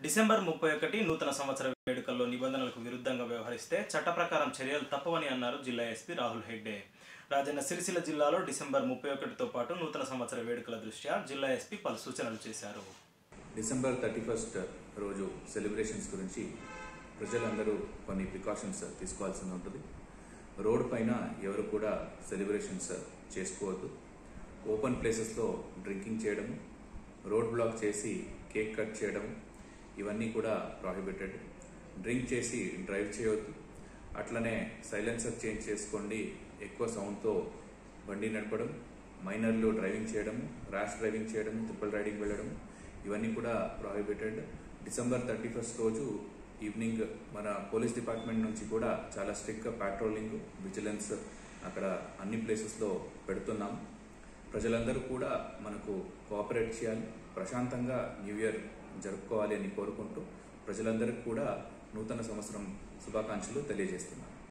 December ముప్పై ఒకటి నూతన సంవత్సర వేడుకల్లో నిబంధనలకు విరుద్ధంగా వ్యవహరిస్తే చట్ట ప్రకారం చర్యలు తప్పవని అన్నారు జిల్లా ఎస్పీ రాహుల్ హెగ్డే రాజన్న సిరిసిల్ల జిల్లాలో డిసెంబర్ ముప్పై ఒకటితో పాటు నూతన సంవత్సర వేడుకల దృష్ట్యా జిల్లా ఎస్పీ పలు సూచనలు చేశారు డిసెంబర్ థర్టీ ఫస్ట్ రోజు సెలబ్రేషన్స్ గురించి ప్రజలందరూ కొన్ని ప్రికాషన్స్ తీసుకోవాల్సి ఉంటుంది రోడ్ పైన ఎవరు కూడా సెలబ్రేషన్స్ చేసుకోవద్దు ఓపెన్ ప్లేసెస్లో డ్రింకింగ్ చేయడము రోడ్ బ్లాక్ చేసి కేక్ కట్ చేయడం ఇవన్నీ కూడా ప్రాహిబిటెడ్ డ్రింక్ చేసి డ్రైవ్ చేయవద్దు అట్లనే సైలెన్సర్ చేంజ్ చేసుకోండి ఎక్కువ సౌండ్తో బండి నడపడం మైనర్లు డ్రైవింగ్ చేయడం ర్యాష్ డ్రైవింగ్ చేయడం ట్రిపుల్ రైడింగ్ వెళ్ళడం ఇవన్నీ కూడా ప్రాహిబిటెడ్ డిసెంబర్ థర్టీ ఫస్ట్ రోజు ఈవినింగ్ మన పోలీస్ డిపార్ట్మెంట్ నుంచి కూడా చాలా స్ట్రిక్ట్గా పాట్రోలింగ్ విజిలెన్స్ అక్కడ అన్ని ప్లేసెస్లో పెడుతున్నాం ప్రజలందరూ కూడా మనకు కోఆపరేట్ చేయాలి ప్రశాంతంగా న్యూ ఇయర్ జరుపుకోవాలి అని కోరుకుంటూ ప్రజలందరికీ కూడా నూతన సంవత్సరం శుభాకాంక్షలు తెలియజేస్తున్నాను